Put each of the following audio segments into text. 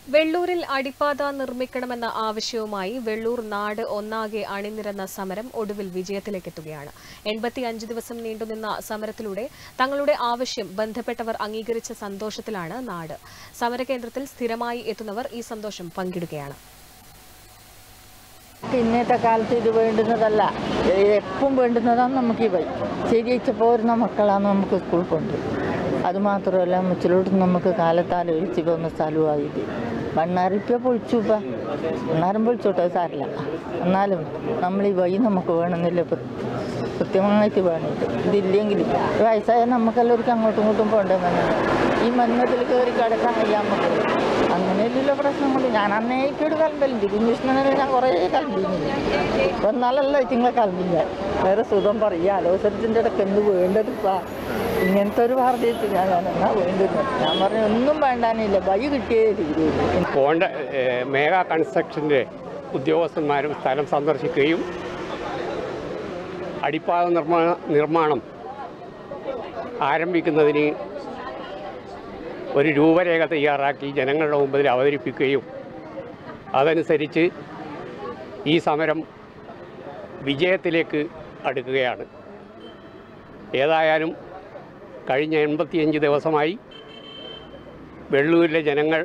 വെള്ളൂരിൽ അടിപ്പാത നിർമ്മിക്കണമെന്ന ആവശ്യവുമായി വെള്ളൂർ നാട് ഒന്നാകെ അണിനിരന്ന സമരം ഒടുവിൽ വിജയത്തിലേക്കെത്തുകയാണ് എൺപത്തിയഞ്ച് ദിവസം നീണ്ടുനിന്ന സമരത്തിലൂടെ തങ്ങളുടെ ആവശ്യം ബന്ധപ്പെട്ടവർ അംഗീകരിച്ച സന്തോഷത്തിലാണ് നാട് സമരകേന്ദ്രത്തിൽ സ്ഥിരമായി എത്തുന്നവർ ഈ സന്തോഷം പങ്കിടുകയാണ് ഇന്നത്തെ കാലത്ത് ഇത് വേണ്ടുന്നതല്ല എപ്പം വേണ്ടുന്നതാണ് നമുക്ക് ഈ വഴി ശരിയച്ച പോരുന്ന മക്കളാണ് നമുക്ക് സ്കൂളിൽ കൊണ്ട് അത് മാത്രമല്ല മുച്ചിലോട്ട് നമുക്ക് കാലത്താൽ ഒഴിച്ച് പോകുന്ന സ്ഥലമായത് മണ്ണാരിപ്പ പൊളിച്ചു ഇപ്പം മണ്ണാരം പൊളിച്ചോട്ടെ അത് സാരില്ല എന്നാലും നമ്മൾ ഈ വഴി നമുക്ക് വേണമെന്നില്ല ഇപ്പം കൃത്യമായിട്ട് വേണിട്ട് ഇതില്ലെങ്കിൽ വയസ്സായ നമുക്കെല്ലാവർക്കും അങ്ങോട്ടും ഇങ്ങോട്ടും പോകണ്ടേ മണ്ണ് ഈ മണ്ണത്തിൽ കയറി കിടക്കാൻ കഴിയാൻ പറ്റില്ല അങ്ങനെയല്ലല്ലോ പ്രശ്നങ്ങൾ ഞാൻ അന്നേ ഇപ്പോഴും കലമ്പലുണ്ട് കുഞ്ഞുഷ്ണനെ ഞാൻ കുറേ കലമ്പില്ല ഒന്നാലല്ല ഇറ്റിങ്ങളെ കലമ്പില്ല വേറെ സുഖം പറയുക ആലോചനത്തിൻ്റെ ഇടയ്ക്ക് എന്ത് വേണ്ടതിപ്പാ ഇങ്ങനത്തെ ഒരു വാർത്തയിട്ട് ഞാൻ ഞാൻ എന്നാ വേണ്ടത് ഞാൻ പറഞ്ഞു ഒന്നും വേണ്ടാനില്ല വഴി കിട്ടിയേ തീരുള്ളൂ പോണ്ട ഏഹ്, മേഘ കൺസ്ട്രക്ഷൻ്റെ ഉദ്യോഗസ്ഥന്മാരും സ്ഥലം സന്ദർശിക്കുകയും അടിപ്പാത നിർമ്മാണ നിർമ്മാണം ആരംഭിക്കുന്നതിന് ഒരു രൂപരേഖ തയ്യാറാക്കി ജനങ്ങളുടെ മുമ്പിൽ അവതരിപ്പിക്കുകയും അതനുസരിച്ച് ഈ സമരം വിജയത്തിലേക്ക് അടുക്കുകയാണ് ഏതായാലും കഴിഞ്ഞ എൺപത്തിയഞ്ച് ദിവസമായി വെള്ളൂരിലെ ജനങ്ങൾ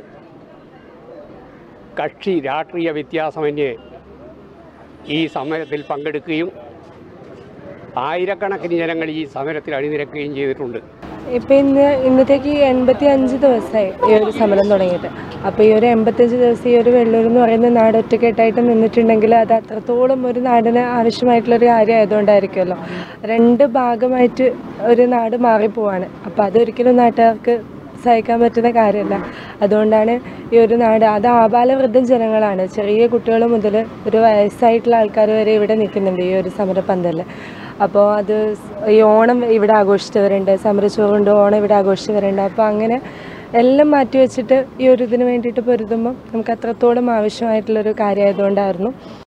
കക്ഷി രാഷ്ട്രീയ വ്യത്യാസമന്യേ ഈ സമരത്തിൽ പങ്കെടുക്കുകയും ആയിരക്കണക്കിന് ജനങ്ങൾ ഈ സമരത്തിൽ അണിനിരക്കുകയും ചെയ്തിട്ടുണ്ട് ഇപ്പം ഇന്ന് ഇന്നത്തേക്ക് എൺപത്തി അഞ്ച് ദിവസമായി ഈ ഒരു സമരം തുടങ്ങിയിട്ട് അപ്പോൾ ഈ ഒരു എൺപത്തഞ്ച് ദിവസം ഈ ഒരു വെള്ളൂർ എന്ന് പറയുന്ന നാട് ഒറ്റക്കെട്ടായിട്ട് നിന്നിട്ടുണ്ടെങ്കിൽ അത് അത്രത്തോളം ഒരു നാടിന് ആവശ്യമായിട്ടുള്ളൊരു കാര്യം ആയതുകൊണ്ടായിരിക്കുമല്ലോ രണ്ട് ഭാഗമായിട്ട് ഒരു നാട് മാറിപ്പോവാണ് അപ്പോൾ അതൊരിക്കലും നാട്ടുകാർക്ക് സഹിക്കാൻ പറ്റുന്ന കാര്യമല്ല അതുകൊണ്ടാണ് ഈ ഒരു നാട് അത് ആബാലവൃദ്ധം ജനങ്ങളാണ് ചെറിയ കുട്ടികൾ മുതൽ ഒരു വയസ്സായിട്ടുള്ള ആൾക്കാർ വരെ ഇവിടെ നിൽക്കുന്നുണ്ട് ഈ ഒരു സമരപ്പന്തലിൽ അപ്പോൾ അത് ഈ ഓണം ഇവിടെ ആഘോഷിച്ചവരുണ്ട് സമരച്ചോറുണ്ട് ഓണം ഇവിടെ ആഘോഷിച്ചവരുണ്ട് അപ്പോൾ അങ്ങനെ എല്ലാം മാറ്റി വെച്ചിട്ട് ഈ ഒരു ഇതിന് വേണ്ടിയിട്ട് പൊരുതുമ്പോൾ നമുക്ക് അത്രത്തോളം ആവശ്യമായിട്ടുള്ളൊരു കാര്യമായതുകൊണ്ടായിരുന്നു